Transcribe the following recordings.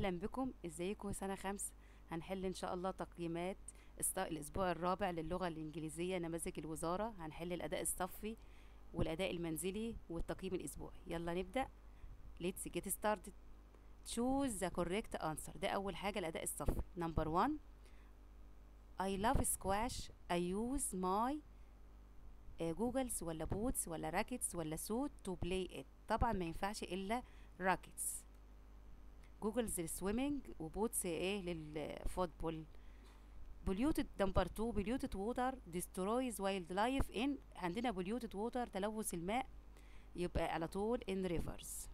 اهلا بكم ازيكم سنه خمسة هنحل ان شاء الله تقييمات است- الاسبوع الرابع للغه الانجليزيه نماذج الوزاره هنحل الاداء الصفي والاداء المنزلي والتقييم الاسبوعي يلا نبدا let's get started choose the correct answer ده اول حاجه الاداء الصفي number one I love squash I use my جوجلز ولا بوتس ولا راكتس ولا سوت تو بلاي ات طبعا ما ينفعش الا راكتس جوجلز للسويمنج وبوتس ايه للفوتبول بوليوتد نمبر 2 بوليوتد ووتر ديسترويز وايلد لايف ان عندنا بوليوتد ووتر تلوث الماء يبقى على طول ان ريفرز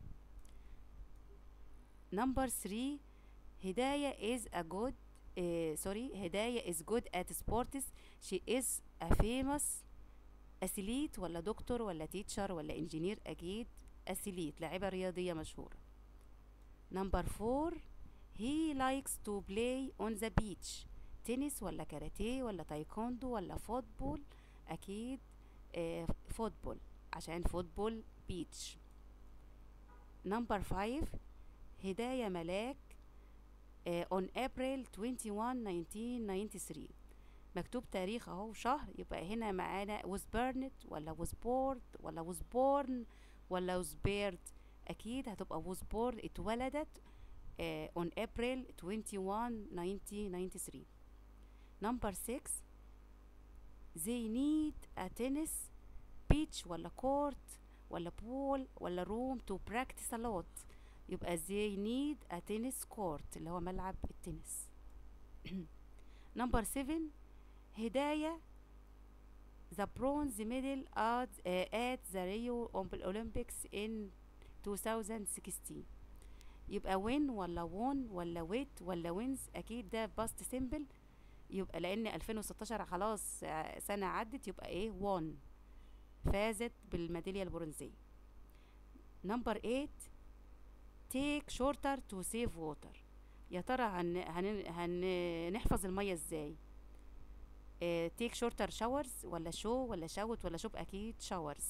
نمبر 3 هداية is a good سوري هداية is good at sports she is a famous أثليت ولا دكتور ولا تيتشر ولا انجينير أكيد أثليت لاعبة رياضية مشهورة نمبر فور he likes to play on the beach تنس ولا كاراتيه ولا تايكوندو ولا فوتبول أكيد آه فوتبول عشان فوتبول بيتش نمبر فايف هداية ملاك آه on April 21 1993 مكتوب تاريخ اهو شهر يبقى هنا معانا was burned ولا was bored ولا was born ولا was buried اكيد هتبقى was born اتولدت uh, on April 21 1993 number 6 they need a tennis beach ولا court ولا pool ولا room to practice a lot يبقى they need a tennis court اللي هو ملعب التنس number 7 هداية the bronze medal at, uh, at the Rio Olympics in 2016 يبقى win ولا won ولا wit ولا wins أكيد ده past simple يبقى لأن 2016 خلاص سنة عدت يبقى إيه won فازت بالميدالية البرونزية نمبر 8 take shorter to save water يا ترى هن هن هنحفظ المية ازاي تيك شورتر شاورز ولا شو ولا شاوت ولا شوب اكيد شاورز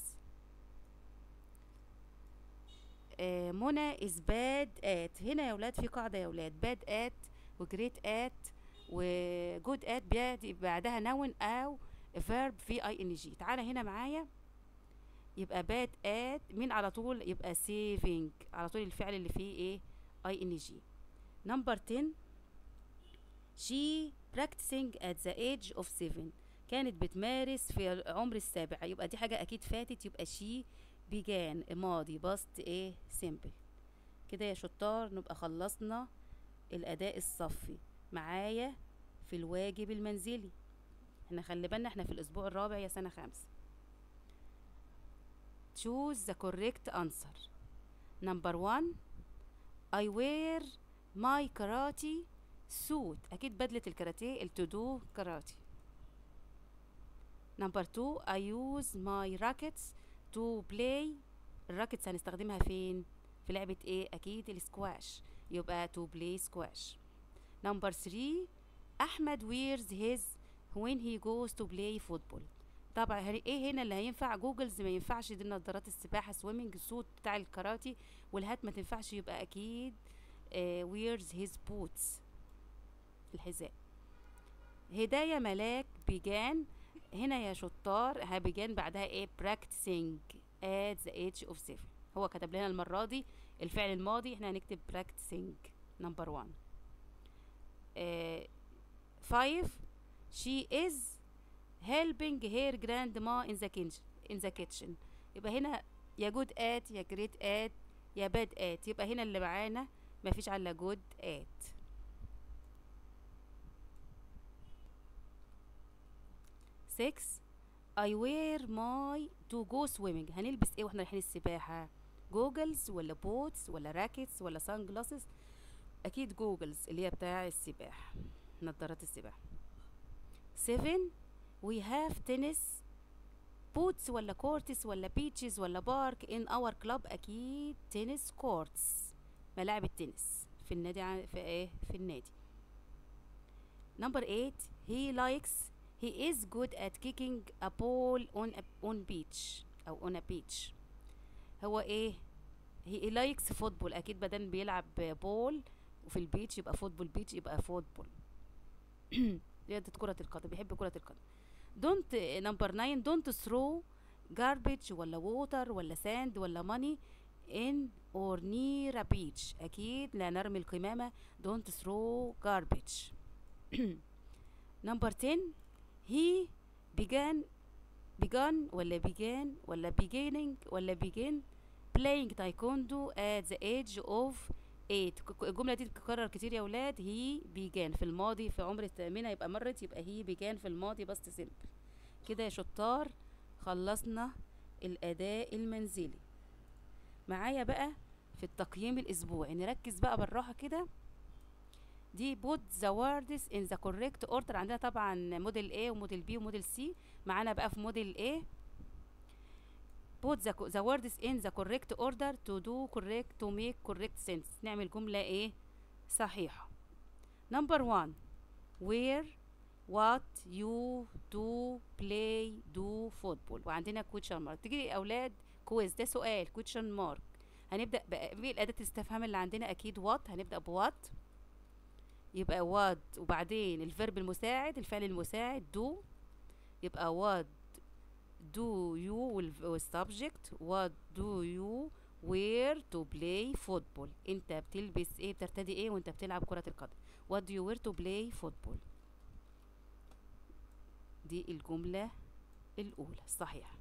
منى از باد ات هنا يا ولاد في قاعده يا ولاد باد ات وجريت ات وجود ات بياتي بعدها نون او فيرب في اي ان جي تعالى هنا معايا يبقى باد ات مين على طول يبقى سيفينج على طول الفعل اللي فيه ايه اي ان جي نمبر 10 she practicing at the age of seven كانت بتمارس في عمر السابع يبقى دي حاجة أكيد فاتت يبقى she began ماضي باست ايه simple كده يا شطار نبقى خلصنا الأداء الصفي معايا في الواجب المنزلي احنا خلي بالنا احنا في الأسبوع الرابع يا سنة خمسة choose the correct answer number one I wear my karate سوت اكيد بدلة الكاراتيه التودو كاراتي نمبر 2 I use my rackets to play الراكتس هنستخدمها فين في لعبة ايه اكيد السكواش يبقى to play squash نمبر 3 احمد wears his when he goes to play football طبعا ايه هنا اللي هينفع جوجلز ما ينفعش دي نظارات السباحة سويمنج السوت بتاع الكاراتي والهات ما تنفعش يبقى اكيد uh, wears his boots الحذاء هداية ملاك بيجان هنا يا شطار بيجان بعدها ايه practicing at the age of seven هو كتب لنا المرة دي الفعل الماضي احنا هنكتب practicing number one uh, five she is helping her grandma in the kitchen in the kitchen يبقى هنا يا good at يا great at يا bad at يبقى هنا اللي معانا مفيش على good at six I wear my to go swimming هنلبس ايه واحنا رايحين السباحة جوجلز ولا بوتس ولا راكتس ولا سان جلاسز اكيد جوجلز اللي هي بتاع السباحة نظارات السباحة seven we have tennis بوتس ولا كورتس ولا بيتشز ولا بارك in our club اكيد تنس كورتس ملاعب التنس في النادي في ايه في النادي number eight he likes He is good at kicking a ball on a on beach أو on a beach. هو إيه؟ he likes football أكيد بدل بيلعب بول وفي البيتش يبقى فوتبول بيتش يبقى فوتبول رياضة كرة القدم بيحب كرة القدم دونت نمبر 9 دونت ثرو garbage ولا water ولا sand ولا money in or near a beach أكيد لا نرمي القمامة don't throw garbage number 10 he began began ولا began ولا beginning ولا begin playing taekwondo at the age of 8 ك- الجملة دي بتتكرر كتير يا ولاد he began في الماضي في عمر الثامنة يبقى مرت يبقى he began في الماضي بس simple كده يا شطار خلصنا الأداء المنزلي معايا بقى في التقييم الأسبوعي نركز بقى بالراحة كده دي put the words in the correct order عندنا طبعا موديل A وموديل B وموديل C معانا بقى في موديل A put the, co- the words in the correct order to do correct to make correct sense نعمل جملة ايه صحيحة number one where what you do play do football وعندنا question mark تيجي يا اولاد كويز ده سؤال question mark هنبدأ بقى بالأداة الاستفهام اللي عندنا أكيد what هنبدأ بوات يبقى what وبعدين الفيرب المساعد الفعل المساعد do يبقى what do you وال- والسبجكت what do you wear to play football انت بتلبس ايه بترتدي ايه وانت بتلعب كرة القدم what do you wear to play football دي الجملة الأولى الصحيحة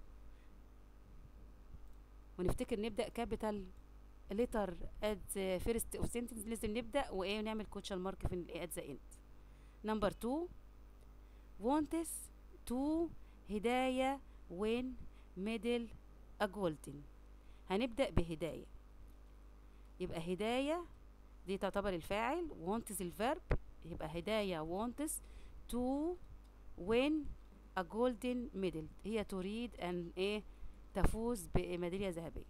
ونفتكر نبدأ كابيتال ليتر at the first of sentence لازم نبدأ وإيه ونعمل كوتشال مارك في ال- at the end number two wants to هداية when middle a golden هنبدأ بهداية يبقى هداية دي تعتبر الفاعل wants الفيرب يبقى هداية wants to win a golden medal هي تريد أن إيه تفوز بميدالية ذهبية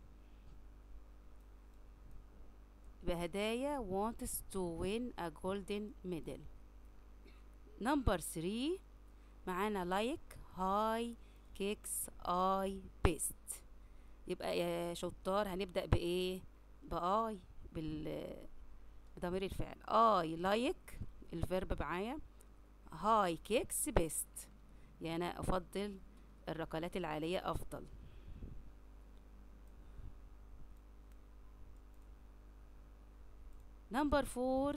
يبقى هدايا wants to win a golden medal number 3 معانا like high kicks I best يبقى يا شطار هنبدأ بإيه بآي بال بضمير الفعل I like الفيرب معايا high kicks best يعني أنا أفضل الركلات العالية أفضل number four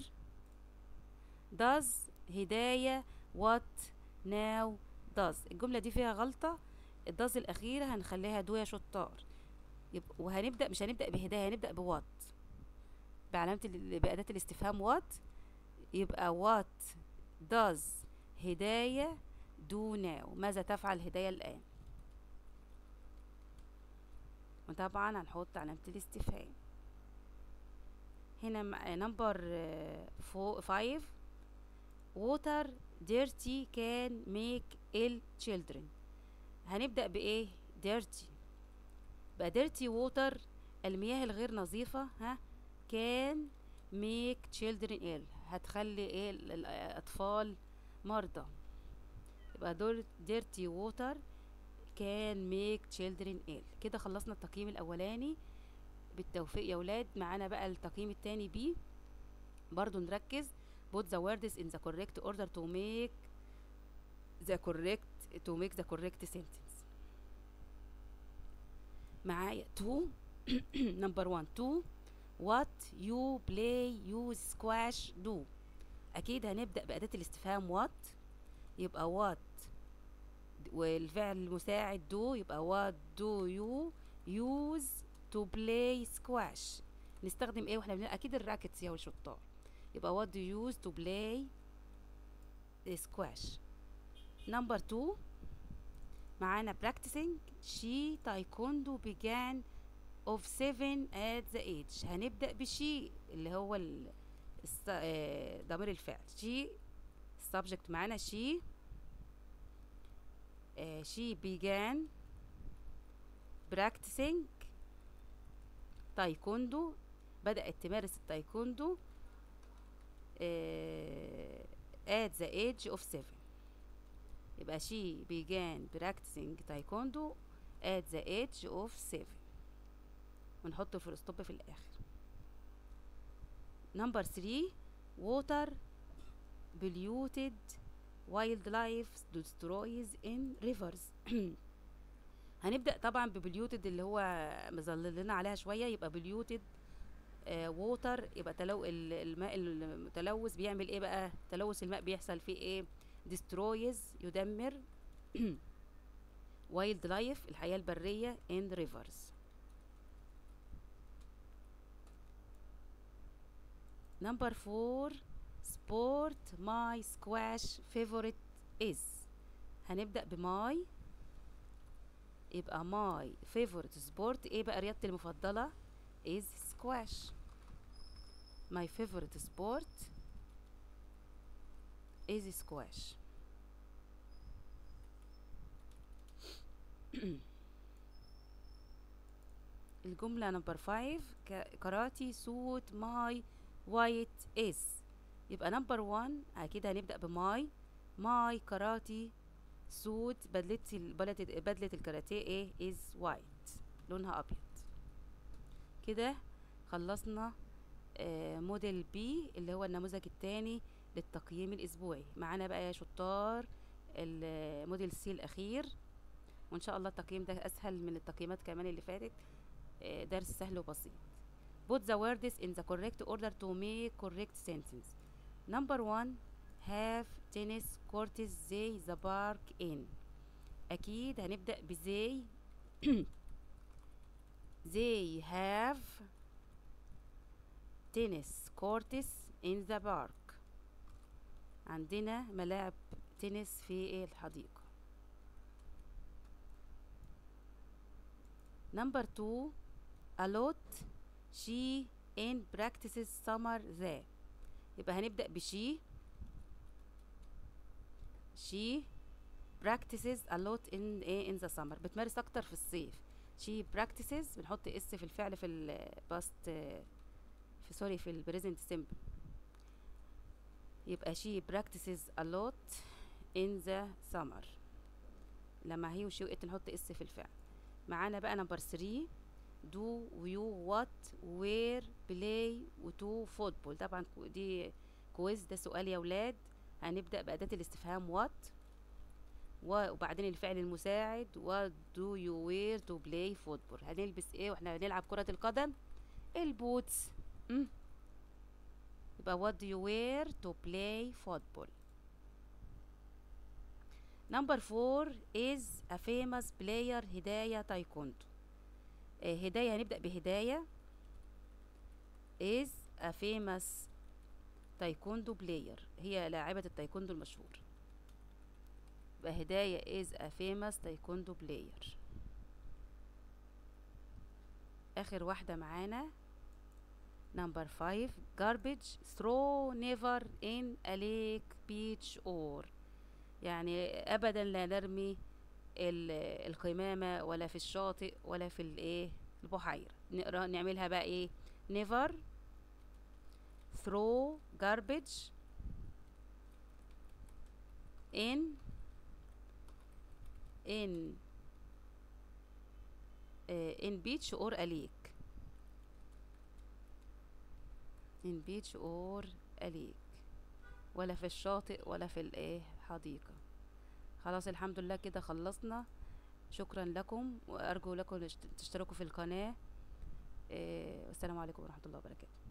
does هداية what now does الجملة دي فيها غلطة الداز الأخيرة هنخليها دو يا شطار يبقى وهنبدأ مش هنبدأ بهداية هنبدأ بوات بعلامة ال- بأداة الاستفهام وات يبقى وات does هداية do now ماذا تفعل هداية الآن وطبعا هنحط علامة الاستفهام هنا نمبر فايف water dirty can make ill children هنبدأ بإيه dirty بقى dirty water المياه الغير نظيفة ها can make children ill هتخلي ايه ال- الأطفال مرضى يبقى دور dirty water can make children ill كده خلصنا التقييم الأولاني بالتوفيق يا ولاد معانا بقى التقييم التاني بيه برضو نركز put the words in the correct order to make the correct to make the correct sentence معايا two number one two what you play use squash do اكيد هنبدأ بأداة الاستفهام what يبقى what والفعل المساعد do يبقى what do you use to play squash نستخدم ايه واحنا بنلعب اكيد الراكتس يا والشطار يبقى what do you use to play squash number two معانا practicing she taekwondo began of seven at the age هنبدأ بشي اللي هو ال- الس- آه، ضمير الفعل she subject معانا she آه، she began practicing تايكوندو بدأت تمارس التايكوندو آه، at the age of seven يبقى she began practicing taekwondo at the age of seven ونحط الفول ستوب في الآخر number three water polluted wildlife destroys in rivers هنبدأ طبعا ببليوتد اللي هو مظللنا عليها شوية يبقى بليوتد ووتر يبقى تلو ال- الماء المتلوث بيعمل ايه بقى تلوث الماء بيحصل فيه ايه destroys يدمر وايلد لايف الحياة البرية in rivers number four sport my squash favorite is هنبدأ بماي يبقى my favorite sport ايه بقى رياضتي المفضلة is squash my favorite sport is squash الجملة نمبر فايف كراتي سوت ماي وايت اس يبقى نمبر وان أكيد هنبدأ بماي ماي كراتي سوت بدلتي بدلة بدلة الكاراتيه ايه از وايت لونها أبيض كده خلصنا آه موديل بي اللي هو النموذج الثاني للتقييم الأسبوعي معانا بقى يا شطار الموديل سي الأخير وإن شاء الله التقييم ده أسهل من التقييمات كمان اللي فاتت آه درس سهل وبسيط Put the words in the correct order to make correct sentence. Number one, have tennis courts they the park in. أكيد هنبدأ بزي they have tennis courts in the park. عندنا ملاعب تنس في إيه الحديقة. Number two, a lot she in practices summer there يبقى هنبدأ بشي she practices a lot in ايه in the summer بتمارس اكتر في الصيف she practices بنحط اس في الفعل في الباست في سوري في البريزنت سيمبل يبقى she practices a lot in the summer لما هي وشي وقت نحط اس في الفعل معانا بقى نمبر 3 do you what where play وتو فوتبول طبعا دي كويز ده سؤال يا ولاد هنبدأ بأداة الاستفهام what وبعدين الفعل المساعد what do you wear to play football هنلبس ايه واحنا بنلعب كرة القدم البوتس م? يبقى what do you wear to play football number four is a famous player هداية تايكوندو هداية هنبدأ بهداية is a famous تايكوندو player هي لاعبة التايكوندو المشهور يبقى هداية is a famous تايكوندو player آخر واحدة معانا number five garbage throw never in a lake beach or يعني أبدا لا نرمي القمامة ولا في الشاطئ ولا في الايه البحيرة نقرا نعملها بقى ايه never throw garbage in in uh, in beach or a lake in beach or a lake ولا في الشاطئ ولا في الايه حديقة خلاص الحمد لله كده خلصنا شكرا لكم وارجو لكم تشتركوا في القناة والسلام عليكم ورحمة الله وبركاته